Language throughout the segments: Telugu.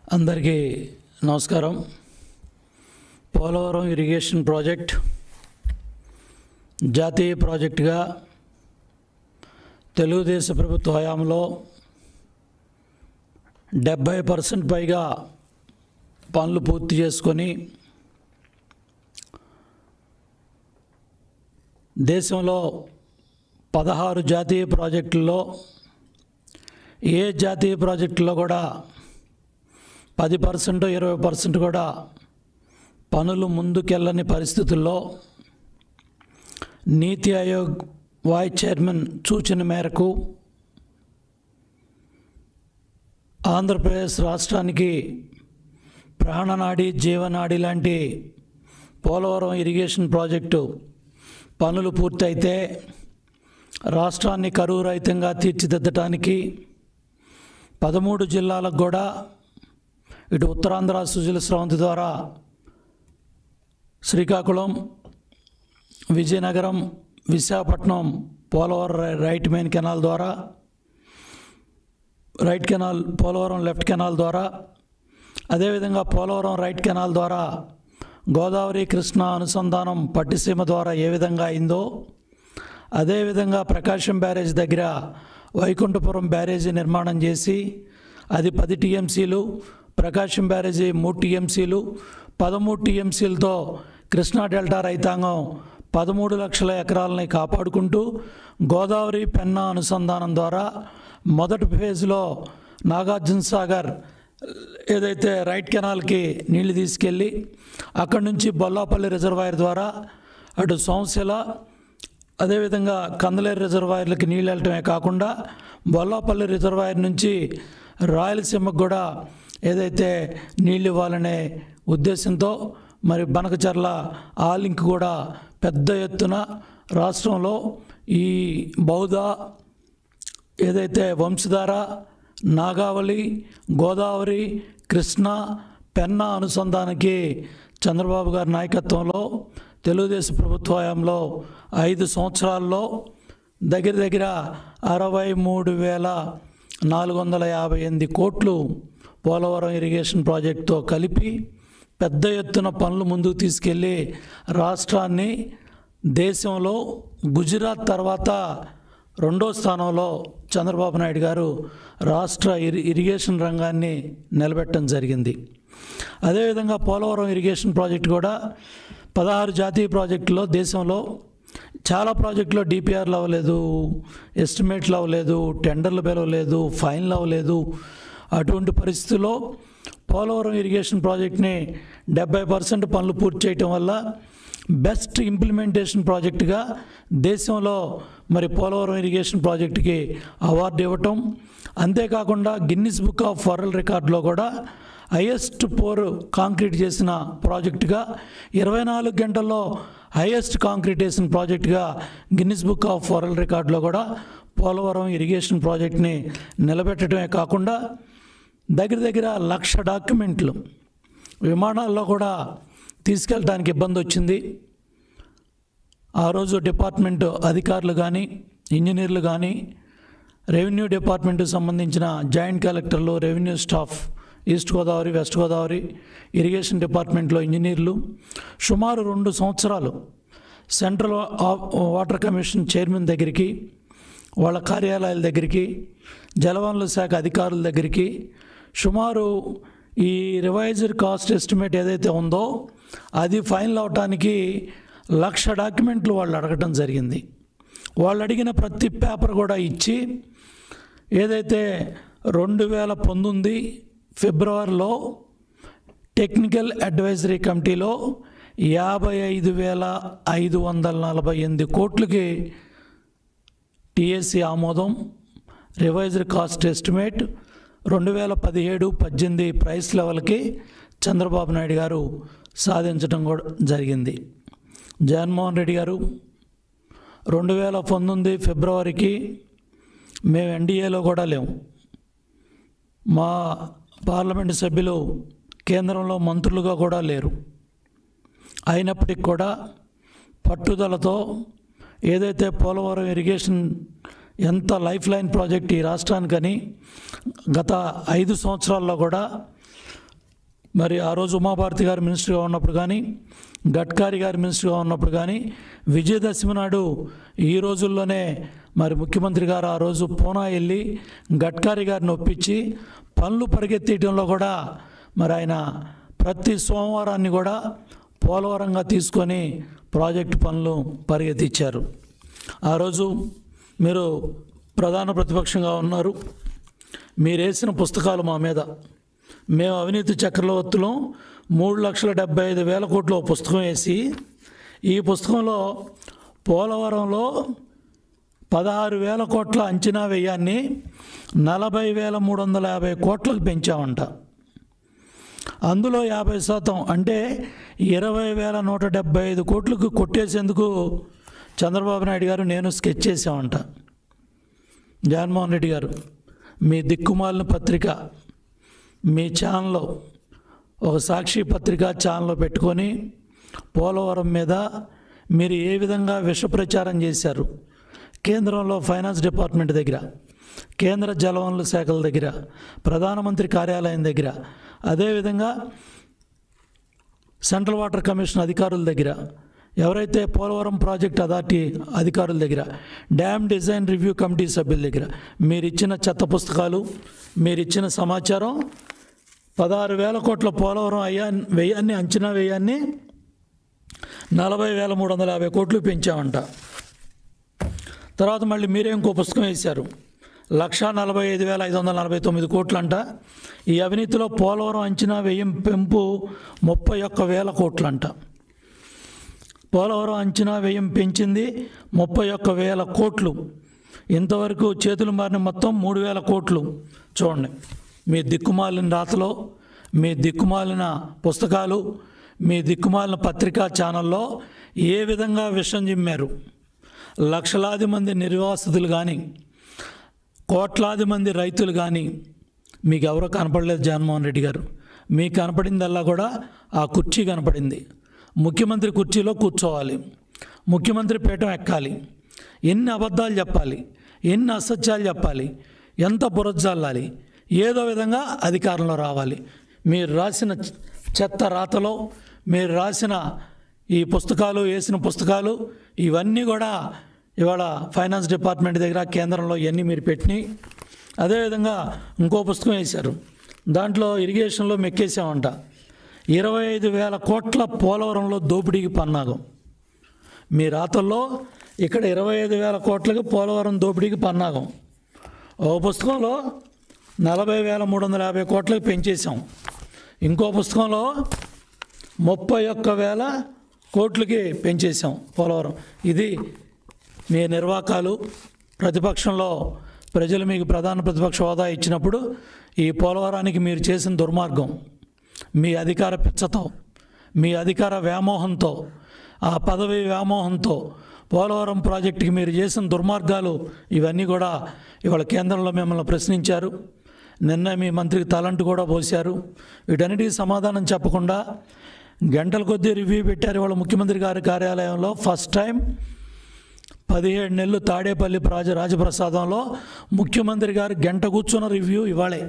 అందరికీ నమస్కారం పోలవరం ఇరిగేషన్ ప్రాజెక్ట్ జాతీయ ప్రాజెక్టుగా తెలుగుదేశం ప్రభుత్వ హయాంలో డెబ్భై పర్సెంట్ పైగా పనులు పూర్తి చేసుకొని దేశంలో పదహారు జాతీయ ప్రాజెక్టుల్లో ఏ జాతీయ ప్రాజెక్టులో కూడా పది పర్సెంట్ ఇరవై పర్సెంట్ కూడా పనులు ముందుకెళ్ళని పరిస్థితుల్లో నీతి ఆయోగ్ వైస్ చైర్మన్ సూచన మేరకు ఆంధ్రప్రదేశ్ రాష్ట్రానికి ప్రాణనాడి జీవనాడి లాంటి పోలవరం ఇరిగేషన్ ప్రాజెక్టు పనులు పూర్తయితే రాష్ట్రాన్ని కరువు రహితంగా తీర్చిదిద్దటానికి పదమూడు జిల్లాలకు కూడా ఇటు ఉత్తరాంధ్ర సుజల స్రవంతి ద్వారా శ్రీకాకుళం విజయనగరం విశాఖపట్నం పోలవరం రై- రైట్ మెయిన్ కెనాల్ ద్వారా right canal Polavaram left canal ద్వారా అదేవిధంగా పోలవరం రైట్ కెనాల్ ద్వారా గోదావరి కృష్ణా అనుసంధానం పట్టిసీమ ద్వారా ఏ విధంగా అయిందో అదేవిధంగా ప్రకాశం బ్యారేజ్ దగ్గర వైకుంఠపురం బ్యారేజీ నిర్మాణం చేసి అది పది టీఎంసీలు ప్రకాశం బ్యారేజీ మూడు టీఎంసీలు పదమూడు టీఎంసీలతో కృష్ణా డెల్టా రైతాంగం పదమూడు లక్షల ఎకరాలని కాపాడుకుంటూ గోదావరి పెన్నా అనుసంధానం ద్వారా మొదటి ఫేజ్లో నాగార్జున సాగర్ ఏదైతే రైట్ కెనాల్కి నీళ్లు తీసుకెళ్ళి అక్కడి నుంచి బొల్లాపల్లి రిజర్వాయర్ ద్వారా అటు సోమశిల అదేవిధంగా కందలేరు రిజర్వాయర్లకి నీళ్ళు వెళ్ళటమే కాకుండా బొల్లాపల్లి రిజర్వాయర్ నుంచి రాయలసీమకు కూడా ఏదైతే నీళ్ళు ఇవ్వాలనే ఉద్దేశంతో మరి బనకచర్ల ఆ లింక్ కూడా పెద్ద ఎత్తున రాష్ట్రంలో ఈ బౌద్ధ ఏదైతే వంశధార నాగావళి గోదావరి కృష్ణా పెన్నా అనుసంధానానికి చంద్రబాబు గారి నాయకత్వంలో తెలుగుదేశం ప్రభుత్వ హయాంలో ఐదు సంవత్సరాల్లో దగ్గర దగ్గర అరవై మూడు వేల నాలుగు వందల యాభై ఎనిమిది కోట్లు పోలవరం ఇరిగేషన్ ప్రాజెక్టుతో కలిపి పెద్ద ఎత్తున పనులు ముందుకు తీసుకెళ్ళి రాష్ట్రాన్ని దేశంలో గుజరాత్ తర్వాత రెండో స్థానంలో చంద్రబాబు నాయుడు గారు రాష్ట్ర ఇరి ఇరిగేషన్ రంగాన్ని నిలబెట్టడం జరిగింది అదేవిధంగా పోలవరం ఇరిగేషన్ ప్రాజెక్ట్ కూడా పదహారు జాతీయ ప్రాజెక్టులో దేశంలో చాలా ప్రాజెక్టులో డిపిఆర్లు అవ్వలేదు ఎస్టిమేట్లు అవ్వలేదు టెండర్లు పిలవలేదు ఫైన్లు అవ్వలేదు అటువంటి పరిస్థితుల్లో పోలవరం ఇరిగేషన్ ప్రాజెక్ట్ని డెబ్బై పర్సెంట్ పనులు పూర్తి చేయటం వల్ల బెస్ట్ ఇంప్లిమెంటేషన్ ప్రాజెక్టుగా దేశంలో మరి పోలవరం ఇరిగేషన్ ప్రాజెక్టుకి అవార్డు ఇవ్వటం అంతేకాకుండా గిన్నిస్ బుక్ ఆఫ్ వరల్డ్ రికార్డులో కూడా హైయెస్ట్ పోర్ కాంక్రీట్ చేసిన ప్రాజెక్టుగా ఇరవై నాలుగు గంటల్లో హైయెస్ట్ కాంక్రీట్ వేసిన ప్రాజెక్టుగా గిన్నిస్ బుక్ ఆఫ్ వరల్డ్ రికార్డులో కూడా పోలవరం ఇరిగేషన్ ప్రాజెక్ట్ని నిలబెట్టడమే కాకుండా దగ్గర దగ్గర లక్ష డాక్యుమెంట్లు విమానాల్లో కూడా తీసుకెళ్ళడానికి ఇబ్బంది వచ్చింది ఆ రోజు డిపార్ట్మెంట్ అధికారులు కానీ ఇంజనీర్లు కానీ రెవెన్యూ డిపార్ట్మెంట్కి సంబంధించిన జాయింట్ కలెక్టర్లు revenue staff east Godavari west Godavari irrigation డిపార్ట్మెంట్లో ఇంజనీర్లు సుమారు రెండు సంవత్సరాలు సెంట్రల్ ఆ- వాటర్ కమిషన్ చైర్మన్ దగ్గరికి వాళ్ళ కార్యాలయాల దగ్గరికి జలవనరుల శాఖ అధికారుల దగ్గరికి సుమారు ఈ రివైజ్డ్ కాస్ట్ ఎస్టిమేట్ ఏదైతే ఉందో అది ఫైనల్ అవటానికి లక్ష డాక్యుమెంట్లు వాళ్ళు అడగటం జరిగింది వాళ్ళు అడిగిన ప్రతి పేపర్ కూడా ఇచ్చి ఏదైతే రెండు వేల పంతొమ్మిది ఫిబ్రవరిలో టెక్నికల్ అడ్వైజరీ కమిటీలో యాభై ఐదు వేల ఐదు వందల నలభై ఎనిమిది కోట్లకి టిఎస్సి ఆమోదం రివైజ్డ్ కాస్ట్ ఎస్టిమేట్ రెండు వేల పదిహేడు పద్దెనిమిది ప్రైస్ లెవెల్కి చంద్రబాబు నాయుడు గారు సాధించడం కూడా జరిగింది జగన్మోహన్ రెడ్డి గారు రెండు వేల పంతొమ్మిది ఫిబ్రవరికి మేము ఎన్డీఏలో కూడా లేము మా పార్లమెంటు సభ్యులు కేంద్రంలో మంత్రులుగా కూడా లేరు అయినప్పటికీ కూడా పట్టుదలతో ఏదైతే పోలవరం ఇరిగేషన్ ఎంత లైఫ్ లైన్ ప్రాజెక్ట్ ఈ రాష్ట్రానికని గత ఐదు సంవత్సరాల్లో కూడా మరి ఆ రోజు ఉమాభారతి గారు మినిస్టర్గా ఉన్నప్పుడు కానీ గడ్కారీ గారు మినిస్టర్గా ఉన్నప్పుడు కానీ విజయదశమి నాడు ఈ రోజుల్లోనే మరి ముఖ్యమంత్రి గారు ఆ రోజు పూనా వెళ్ళి గడ్కారీ గారిని ఒప్పించి పనులు పరిగెత్తేయడంలో కూడా మరి ఆయన ప్రతి సోమవారాన్ని కూడా పోలవరంగా తీసుకొని ప్రాజెక్టు పనులు పరిగెత్తించారు ఆ రోజు మీరు ప్రధాన ప్రతిపక్షంగా ఉన్నారు మీరు వేసిన పుస్తకాలు మా మీద మేము అవినీతి చక్రవర్తులం మూడు లక్షల డెబ్బై ఐదు వేల కోట్లు ఓ పుస్తకం వేసి ఈ పుస్తకంలో పోలవరంలో పదహారు వేల కోట్ల అంచనా వ్యయాన్ని నలభై వేల మూడు వందల యాభై కోట్లకు పెంచామంట అందులో యాభై శాతం అంటే ఇరవై వేల నూట డెబ్బై ఐదు కోట్లకు కొట్టేసేందుకు చంద్రబాబు నాయుడు గారు నేను స్కెచ్ చేసామంట జగన్మోహన్ రెడ్డి గారు మీ దిక్కుమాలిన పత్రిక మీ ఛానల్లో ఒక సాక్షి పత్రిక ఛానల్లో పెట్టుకొని పోలవరం మీద మీరు ఏ విధంగా విష ప్రచారం చేశారు కేంద్రంలో ఫైనాన్స్ డిపార్ట్మెంట్ దగ్గర కేంద్ర జలవనరుల శాఖల దగ్గర ప్రధానమంత్రి కార్యాలయం దగ్గర అదేవిధంగా సెంట్రల్ వాటర్ కమిషన్ అధికారుల దగ్గర ఎవరైతే పోలవరం ప్రాజెక్ట్ అథారిటీ అధికారుల దగ్గర డ్యామ్ డిజైన్ రివ్యూ కమిటీ సభ్యుల దగ్గర మీరు ఇచ్చిన చెత్త పుస్తకాలు మీరు ఇచ్చిన సమాచారం పదహారు వేల కోట్ల పోలవరం అయ్యా వ్యయాన్ని అంచనా వ్యయాన్ని నలభై వేల మూడు వందల యాభై కోట్లు పెంచామంట తర్వాత మళ్ళీ మీరే ఇంకో పుస్తకం వేశారు లక్ష నలభై ఐదు వేల ఐదు వందల నలభై తొమ్మిది కోట్లంట ఈ అవినీతిలో పోలవరం అంచనా వ్యయం పెంపు ముప్పై ఒక్క వేల కోట్లంట పోలవరం అంచనా వ్యయం పెంచింది ముప్పై ఒక్క వేల కోట్లు ఇంతవరకు చేతులు మారిన మొత్తం మూడు వేల కోట్లు చూడండి మీ దిక్కుమాలిన రాతలో మీ దిక్కుమాలిన పుస్తకాలు మీ దిక్కుమాలిన పత్రికా ఛానల్లో ఏ విధంగా విషం చిమ్మారు లక్షలాది మంది నిర్వాసితులు కానీ కోట్లాది మంది రైతులు కానీ మీకు ఎవరో కనపడలేదు జగన్మోహన్ రెడ్డి గారు మీకు కనపడిందల్లా కూడా ఆ కుర్చీ కనపడింది ముఖ్యమంత్రి కుర్చీలో కూర్చోవాలి ముఖ్యమంత్రి పీఠం ఎక్కాలి ఎన్ని అబద్ధాలు చెప్పాలి ఎన్ని అసత్యాలు చెప్పాలి ఎంత బురజల్లాలి ఏదో విధంగా అధికారంలో రావాలి మీరు రాసిన చెత్త రాతలో మీరు రాసిన ఈ పుస్తకాలు వేసిన పుస్తకాలు ఇవన్నీ కూడా ఇవాళ ఫైనాన్స్ డిపార్ట్మెంట్ దగ్గర కేంద్రంలో ఇవన్నీ మీరు పెట్టినాయి అదేవిధంగా ఇంకో పుస్తకం వేశారు దాంట్లో ఇరిగేషన్లో మెక్కేసామంట ఇరవై ఐదు వేల కోట్ల పోలవరంలో దోపిడీకి పన్నాగం మీ రాతల్లో ఇక్కడ ఇరవై ఐదు వేల కోట్లకి పోలవరం దోపిడీకి పన్నాగం ఓ పుస్తకంలో నలభై వేల మూడు వందల యాభై కోట్లకి పెంచేసాం ఇంకో పుస్తకంలో ముప్పై ఒక్క వేల కోట్లకి పెంచేసాం పోలవరం ఇది మీ నిర్వాకాలు ప్రతిపక్షంలో ప్రజలు మీకు ప్రధాన ప్రతిపక్ష హోదా ఇచ్చినప్పుడు ఈ పోలవరానికి మీరు చేసిన దుర్మార్గం మీ అధికార పిచ్చతో మీ అధికార వ్యామోహంతో ఆ పదవి వ్యామోహంతో పోలవరం ప్రాజెక్టుకి మీరు చేసిన దుర్మార్గాలు ఇవన్నీ కూడా ఇవాళ కేంద్రంలో మిమ్మల్ని ప్రశ్నించారు నిన్న మీ మంత్రికి తలంటు కూడా పోశారు వీటన్నిటికీ సమాధానం చెప్పకుండా గంటల కొద్దీ రివ్యూ పెట్టారు ఇవాళ ముఖ్యమంత్రి గారి కార్యాలయంలో ఫస్ట్ టైం పదిహేడు నెలలు తాడేపల్లి రాజ రాజప్రసాదంలో ముఖ్యమంత్రి గారు గంట కూర్చున్న రివ్యూ ఇవాళే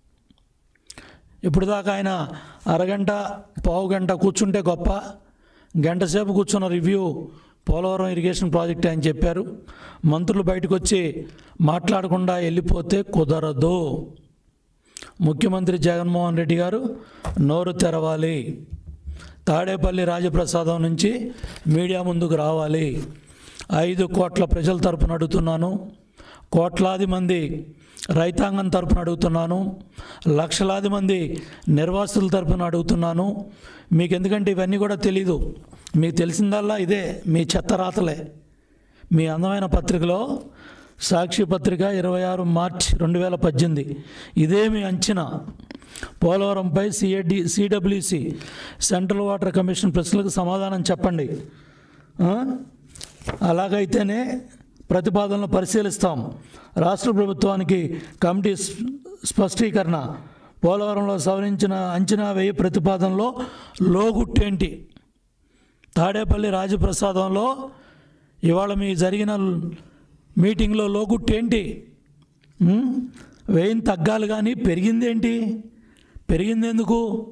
ఇప్పుడు దాకా ఆయన అరగంట పావు గంట కూర్చుంటే గొప్ప గంట సేపు కూర్చున్న రివ్యూ పోలవరం ఇరిగేషన్ ప్రాజెక్ట్ అని చెప్పారు మంత్రులు బయటకు వచ్చి మాట్లాడకుండా వెళ్ళిపోతే కుదరదు ముఖ్యమంత్రి జగన్మోహన్ రెడ్డి గారు నోరు తెరవాలి తాడేపల్లి రాజప్రసాదం నుంచి మీడియా ముందుకు రావాలి ఐదు కోట్ల ప్రజల తరపున అడుగుతున్నాను కోట్లాది మంది రైతాంగం తరపున అడుగుతున్నాను లక్షలాది మంది నిర్వాసితుల తరపున అడుగుతున్నాను మీకు ఎందుకంటే ఇవన్నీ కూడా తెలీదు మీకు తెలిసిందల్లా ఇదే మీ చెత్త రాతలే మీ అందమైన పత్రికలో సాక్షి పత్రిక ఇరవై ఆరు మార్చ్ రెండు వేల పద్దెనిమిది ఇదే మీ అంచనా పోలవరంపై CAD CWC central water commission ప్రశ్నలకు సమాధానం చెప్పండి ఆ? అలాగైతేనే ప్రతిపాదనలు పరిశీలిస్తాం రాష్ట్ర ప్రభుత్వానికి కమిటీ స్ప- స్పష్టీకరణ పోలవరంలో సవరించిన అంచనా వ్యయ ప్రతిపాదనలో లోగుట్టేంటి తాడేపల్లి రాజప్రసాదంలో ఇవాళ మీ జరిగిన మీటింగ్లో లోగుట్టేంటి ఉం? వ్యయం తగ్గాలి కానీ పెరిగిందేంటి పెరిగింది ఎందుకు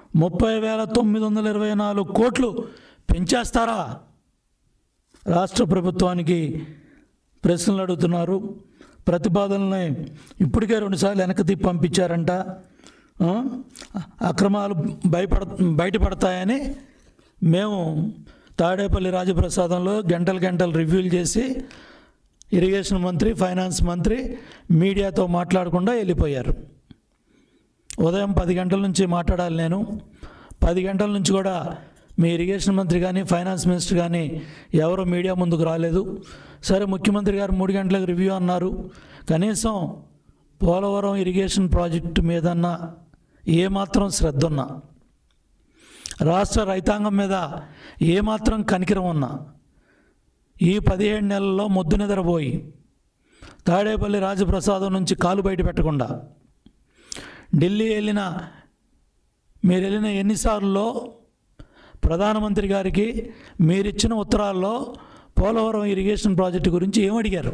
ముప్పై వేల తొమ్మిది వందల ఇరవై నాలుగు కోట్లు పెంచేస్తారా రాష్ట్ర ప్రభుత్వానికి ప్రశ్నలు అడుగుతున్నారు ప్రతిపాదనల్ని ఇప్పటికే రెండుసార్లు వెనక్కి తిప్పి పంపించారంట ఆ? అక్రమాలు భయపడ బయటపడతాయని మేము తాడేపల్లి రాజప్రసాదంలో గంటలు గంటలు రివ్యూలు చేసి ఇరిగేషన్ మంత్రి ఫైనాన్స్ మంత్రి మీడియాతో మాట్లాడకుండా వెళ్ళిపోయారు ఉదయం పది గంటల నుంచి మాట్లాడాలి నేను పది గంటల నుంచి కూడా మీ ఇరిగేషన్ మంత్రి కానీ ఫైనాన్స్ మినిస్టర్ కానీ ఎవరు మీడియా ముందుకు రాలేదు సరే ముఖ్యమంత్రి గారు మూడు గంటలకు రివ్యూ అన్నారు కనీసం పోలవరం ఇరిగేషన్ ప్రాజెక్టు మీదన్న ఏమాత్రం శ్రద్ధ ఉన్నా రాష్ట్ర రైతాంగం మీద ఏమాత్రం కనికరం ఉన్నా ఈ పదిహేడు నెలల్లో మొద్దు నిద్రపోయి తాడేపల్లి రాజప్రసాదం నుంచి కాలు బయట పెట్టకుండా ఢిల్లీ వెళ్ళిన మీరు వెళ్ళిన ఎన్నిసార్లు ప్రధానమంత్రి గారికి మీరిచ్చిన ఉత్తరాల్లో పోలవరం ఇరిగేషన్ ప్రాజెక్టు గురించి ఏమడిగారు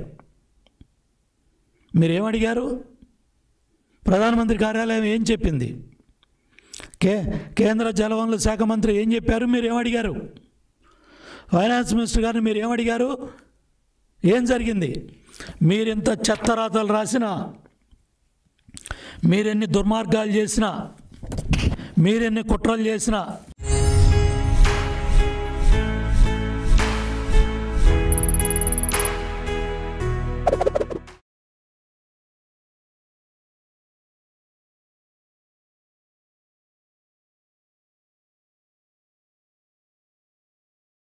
మీరు ఏమడిగారు ప్రధానమంత్రి కార్యాలయం ఏం చెప్పింది కే కేంద్ర జలవనరుల శాఖ మంత్రి ఏం చెప్పారు మీరు ఏమడిగారు ఫైనాన్స్ మినిస్టర్ గారిని మీరు ఏమడిగారు ఏం జరిగింది మీరింత చెత్త రాతలు రాసినా మీరెన్ని దుర్మార్గాలు చేసినా మీరెన్ని కుట్రలు చేసినా